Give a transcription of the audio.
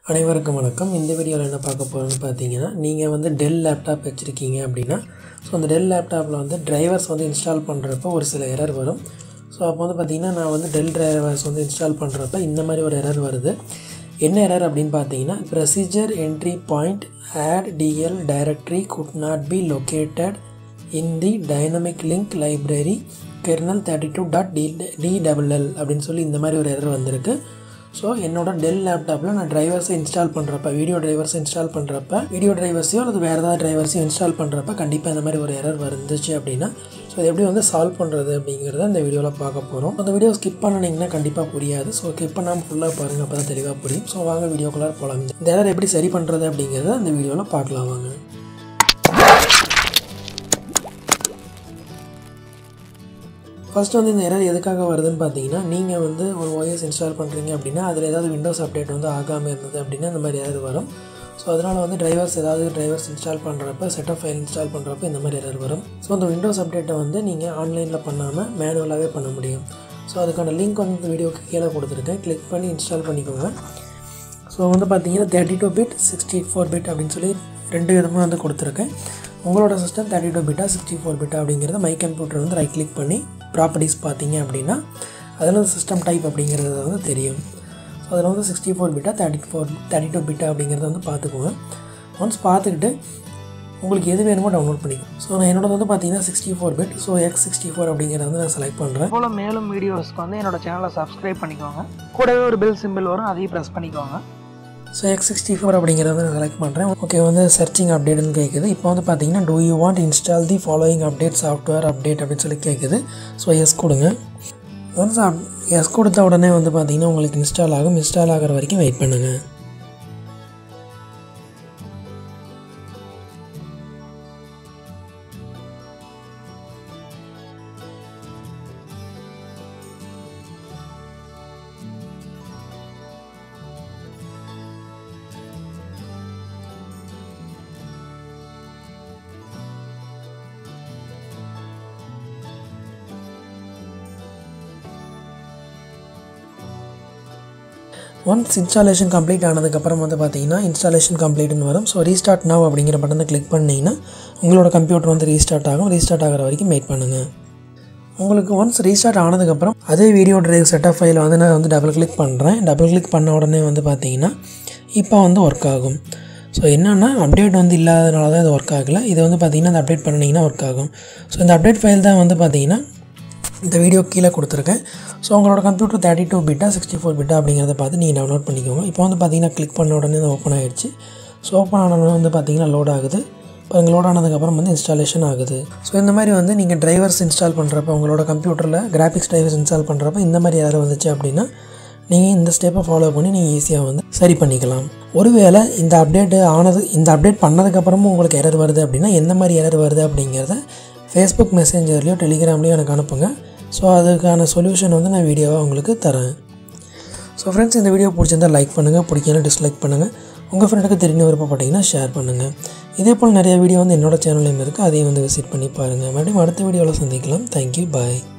அனைவருக்கும் வணக்கம் இந்த வீடியோவில் என்ன பார்க்க போகிறோம்னு பார்த்தீங்கன்னா நீங்கள் வந்து டெல் லேப்டாப் வச்சுருக்கீங்க அப்படின்னா ஸோ அந்த டெல் லேப்டாப்பில் வந்து டிரைவர்ஸ் வந்து இன்ஸ்டால் பண்ணுறப்ப ஒரு சில எரர் வரும் ஸோ அப்போ வந்து பார்த்திங்கன்னா நான் வந்து டெல் டிரைவர்ஸ் வந்து இன்ஸ்டால் பண்ணுறப்ப இந்த மாதிரி ஒரு எரர் வருது என்ன எரர் அப்படின்னு பார்த்தீங்கன்னா procedure entry point add DLL directory could not be located in the dynamic link library kernel thirty two dot D D double L அப்படின்னு சொல்லி இந்த மாதிரி ஒரு எரர் வந்திருக்கு ஸோ என்னோட டெல் லேப்டாப்பில் நான் டிரைவர்ஸை இன்ஸ்டால் பண்ணுறப்ப வீடியோ டிரைவர்ஸை இன்ஸ்டால் பண்ணுறப்ப வீடியோ டிரைவர்ஸையோ அல்லது வேறு ஏதாவது டிரைவர்ஸையும் இன்ஸ்டால் பண்ணுறப்ப கண்டிப்பாக இந்த மாதிரி ஒரு எரர் வந்துச்சு அப்படின்னா ஸோ இது எப்படி வந்து சால்வ் பண்ணுறது அப்படிங்கிறத இந்த வீடியோவில் பார்க்க போகிறோம் அந்த வீடியோ ஸ்கிப் பண்ணினீங்கன்னா கண்டிப்பாக புரியாது ஸோ ஸ்கிப் பண்ணாமல் ஃபுல்லாக பாருங்கள் அப்போ தான் தெளிவாக புரியும் ஸோ வாங்க வீடியோக்குள்ளே போகலாம் இந்த எரர் எப்படி சரி பண்ணுறது அப்படிங்கிறத இந்த வீடியோவில் பார்க்கலாம் வாங்க ஃபஸ்ட்டு வந்து இந்த எரர் எதுக்காக வருதுன்னு பார்த்தீங்கன்னா நீங்கள் வந்து ஒரு ஓஎஸ் இன்ஸ்டால் பண்ணுறீங்க அப்படின்னா அதில் ஏதாவது விண்டோஸ் அப்டேட் வந்து ஆகாமல் இருந்தது அப்படின்னா இந்த மாதிரி எரர் வரும் ஸோ அதனால் வந்து டிரைவர்ஸ் ஏதாவது டிரைவர்ஸ் இன்ஸ்டால் பண்ணுறப்ப செட்டப் ஃபைல் இன்ஸ்டால் பண்ணுறப்ப இந்த மாதிரி எரர் வரும் ஸோ அந்த விண்டோஸ் அப்டேட்டை வந்து நீங்கள் ஆன்லைனில் பண்ணாமல் மேனுவலாகவே பண்ண முடியும் ஸோ அதுக்கான லிங்க் வந்து இந்த வீடியோக்கு கீழே கொடுத்துருக்கேன் கிளிக் பண்ணி இன்ஸ்டால் பண்ணிக்கோங்க ஸோ வந்து பார்த்தீங்கன்னா thirty two bit sixty four bit அப்படின்னு சொல்லி ரெண்டு விதமாக வந்து கொடுத்துருக்கேன் உங்களோட சிஸ்டம் தேர்ட்டி டூ பிட்டா சிக்ஸ்டி ஃபோர் பிட்டா அப்படிங்கிறத மை கம்ப்யூட்டர் வந்து ரைட் கிளிக் பண்ணி ப்ராப்பர்ட்டிஸ் பார்த்தீங்க அப்படின்னா அதில் சிஸ்டம் டைப் அப்படிங்கிறது வந்து தெரியும் ஸோ அதில் வந்து சிக்ஸ்டி ஃபோர் பிட்டா தேர்ட்டி ஃபோர் தேர்ட்டி டூ பிட்டா அப்படிங்கிறத வந்து பார்த்துக்கோங்க ஒன்ஸ் பார்த்துக்கிட்டு உங்களுக்கு எது வேணுமோ டவுன்லோட் பண்ணிக்கும் ஸோ நான் என்னோட வந்து பார்த்தீங்கன்னா sixty four bit so X sixty four அப்படிங்கிறத வந்து நான் செலக்ட் பண்ணுறேன் போல் மேலும் வீடியோஸ்க்கு வந்து என்னோட சேனலை சப்ஸ்கிரைப் பண்ணிக்கோங்க கூடவே ஒரு பெல் சிம்பிள் வரும் அதையும் ப்ரெஸ் பண்ணிக்கோங்க ஸோ எக்ஸ் சிக்ஸ்டி ஃபோர் அப்படிங்கிறத வந்து நான் செலக்ட் பண்ணுறேன் ஓகே வந்து சர்ச்சிங் அப்டேட்னு கேட்குது இப்போ வந்து பார்த்தீங்கன்னா do you want install the following update software update அப்படின்னு சொல்லி கேட்குது ஸோ எஸ் கொடுங்க ஒன்ஸ் எஸ் கொடுத்த உடனே வந்து பார்த்தீங்கன்னா உங்களுக்கு இன்ஸ்டால் ஆகும் இன்ஸ்டால் ஆகிற வரைக்கும் வெயிட் பண்ணுங்கள் ஒன்ஸ் இன்ஸ்டாலேஷன் கம்ப்ளீட் ஆனதுக்கப்புறம் வந்து பார்த்தீங்கன்னா இன்ஸ்டாலேஷன் கம்ப்ளீட்னு வரும் ஸோ ரீஸ்டார்ட் நவ் அப்படிங்கிற பட்டனை கிளிக் பண்ணிங்கன்னா உங்களோட கம்ப்யூட்டர் வந்து ரீஸ்டார்ட் ஆகும் ரீஸ்டார்ட் ஆகிற வரைக்கும் வெயிட் பண்ணுங்கள் உங்களுக்கு ஒன்ஸ் ரீஸ்டார்ட் ஆனதுக்கப்புறம் அதே வீடியோ டிரைவ் செட்டப் ஃபைல் வந்து நான் வந்து டபுள் கிளிக் பண்ணுறேன் டபுள் கிளிக் பண்ண உடனே வந்து பார்த்தீங்கன்னா இப்போ வந்து ஒர்க் ஆகும் ஸோ என்னென்னா அப்டேட் வந்து இல்லாதனால தான் இது ஒர்க் ஆகலை இது வந்து பார்த்தீங்கன்னா அந்த அப்டேட் பண்ணிங்கன்னா ஒர்க் ஆகும் ஸோ இந்த அப்டேட் ஃபைல் தான் வந்து பார்த்தீங்கன்னா இந்த வீடியோ கீழே கொடுத்துருக்கேன் ஸோ உங்களோட கம்ப்யூட்டர் தேர்ட்டி டூ பிட்டா சிக்ஸ்டி ஃபோர் பிட்டா அப்படிங்கிறத பார்த்து நீங்கள் டவுன்லோட் பண்ணிக்கோங்க இப்போ வந்து பார்த்தீங்கன்னா கிளிக் பண்ண உடனே இது ஓப்பன் ஆகிடுச்சு ஸோ ஓப்பன் ஆனோடனே வந்து பார்த்தீங்கன்னா லோட் ஆகுது இப்போ இங்கே லோட் ஆனதுக்கப்புறம் வந்து இன்ஸ்டாலேஷன் ஆகுது ஸோ இந்த மாதிரி வந்து நீங்கள் டிரைவர்ஸ் இன்ஸ்டால் பண்ணுறப்ப உங்களோட கம்ப்யூட்டரில் கிராஃபிக்ஸ் டிரைவர்ஸ் இன்ஸ்டால் பண்ணுறப்ப இந்த மாதிரி யாரும் வந்துச்சு அப்படின்னா நீங்கள் இந்த ஸ்டெப்பை ஃபாலோ பண்ணி நீங்கள் ஈஸியாக வந்து சரி பண்ணிக்கலாம் ஒருவேளை இந்த அப்டேட் ஆனது இந்த அப்டேட் பண்ணதுக்கப்புறமும் உங்களுக்கு எரர் வருது அப்படின்னா எந்த மாதிரி எரர் வருது அப்படிங்கிறத ஃபேஸ்புக் மெசேஞ்சர்லேயோ டெலிகிராம்லேயோ எனக்கு அனுப்புங்க ஸோ அதுக்கான சொல்யூஷன் வந்து நான் வீடியோவாக உங்களுக்கு தரேன் ஸோ ஃப்ரெண்ட்ஸ் இந்த வீடியோ பிடிச்சிருந்தா லைக் பண்ணுங்கள் பிடிக்கல டிஸ்லைக் பண்ணுங்கள் உங்கள் ஃப்ரெண்டுக்கு தெரிஞ்ச விருப்பப்பட்டீங்கன்னா ஷேர் பண்ணுங்கள் இதே போல் நிறைய வீடியோ வந்து என்னோட சேனல்லையும் இருக்குது அதையும் வந்து விசிட் பண்ணி பாருங்கள் மறுபடியும் அடுத்த வீடியோவில் சந்திக்கலாம் தேங்க்யூ பாய்